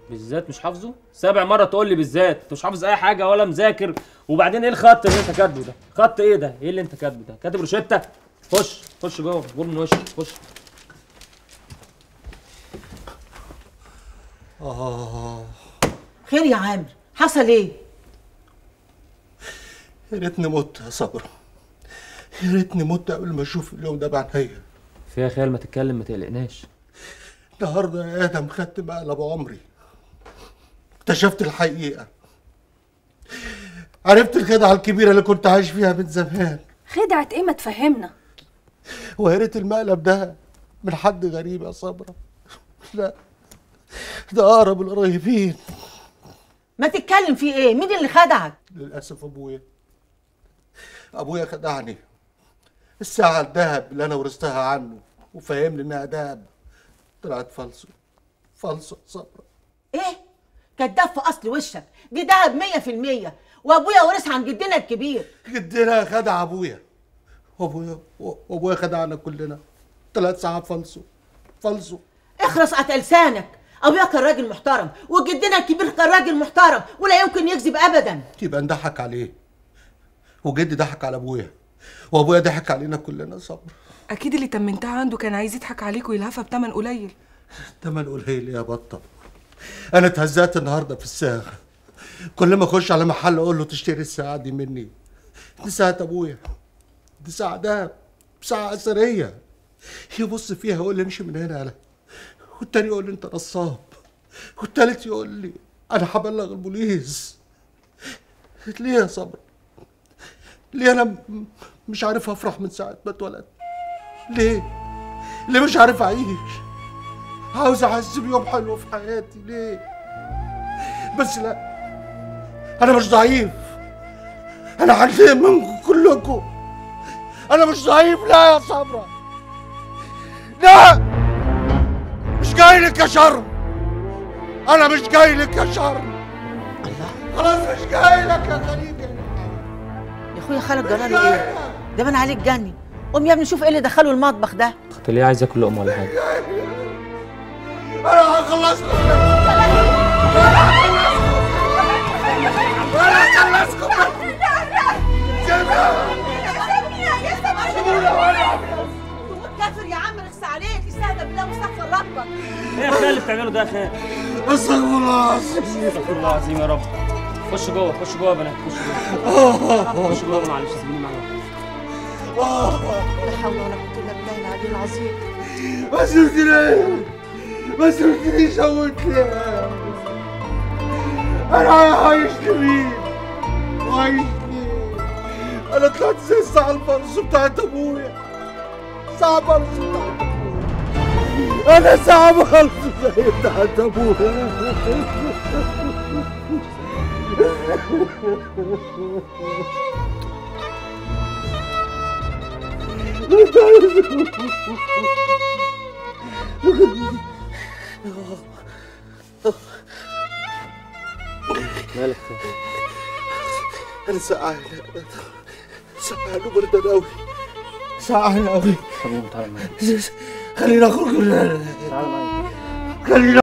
بالذات مش حافظه سابع مره تقول لي بالذات انت مش حافظ اي حاجه ولا مذاكر وبعدين ايه الخط اللي انت كاتبه ده خط ايه ده ايه اللي انت كاتبه ده كاتب روشته خش خش جوه جوه من وشك خش آه خير يا عامر حصل ايه يا ريتني مت يا صبرا يا ريتني مت قبل ما اشوف اليوم ده بعينيا فيها خيال ما تتكلم ما تقلقناش النهارده يا ادم خدت مقلب عمري اكتشفت الحقيقه عرفت الخدعه الكبيره اللي كنت عايش فيها من زمان خدعة ايه ما تفهمنا ويا ريت المقلب ده من حد غريب يا صبرا لا ده اقرب القريبين ما تتكلم في ايه مين اللي خدعك للاسف ابويا ابويا خدعني الساعه الذهب اللي انا ورثتها عنه وفهمني انها ذهب طلعت فالصو فالصو يا صبرا ايه كداب في اصل وشك دي دهب مية في المية وابويا ورث عن جدنا الكبير جدنا خدع ابويا وابويا وابويا خدعنا كلنا طلعت ساعه فالصو فالصو اخرس قطع لسانك ابويا كان راجل محترم وجدنا الكبير كان راجل محترم ولا يمكن يكذب ابدا يبقى نضحك عليه وجدي ضحك على ابويا وابويا ضحك علينا كلنا صبر اكيد اللي تمنتها عنده كان عايز يضحك عليك ويلهفها بتمن قليل تمن قليل يا بطه انا اتهزقت النهارده في الساعه كل ما اخش على محل اقول له تشتري الساعه دي مني دي ساعه ابويا دي ساعه دهب ساعه اثريه يبص فيها يقول لي امشي من هنا يالا والتاني يقول لي انت نصاب والتالت يقول لي انا هبلغ البوليس ليه يا صبر ليه انا م- مش عارف افرح من ساعه ما اتولدت ليه ليه مش عارف اعيش عاوز احس بيوم حلو في حياتي ليه بس لا انا مش ضعيف انا عندي منكم كلكم انا مش ضعيف لا يا صبرا لا مش جاي لك يا شرم انا مش جاي لك يا شرم خلاص مش جاي لك يا خليجه يا اخويا خالد جراله ايه ده من عليك جني قوم يا ابني شوف ايه اللي دخله المطبخ ده خدت ليه عايز اكل لقمه ولا حاجه انا هخلصكم انا هخلصكم كافر يا عم اخس عليك استهدى بالله واستغفر ربك ايه يا خيال اللي بتعمله ده يا خيال استغفر الله العظيم استغفر الله العظيم يا رب خش جوه خش جوه يا بنات خش جوه خش جوه معلش سيبوني معاك لا حول ولا قوه الا بالله العلي العظيم ما سبتنيش ما سبتنيش اموت ليه انا عايش لمين وعايش ليه انا طلعت زي الساعه الفرص بتاعت ابويا ساعه فرص بتاعت ابويا انا ساعه فرص زي بتاعت ابويا مالك خيال انا سقعان سقعان وبردان قوي سقعان قوي طب قوم تعالى معايا خلينا اخرج من هنا تعالى معايا خلينا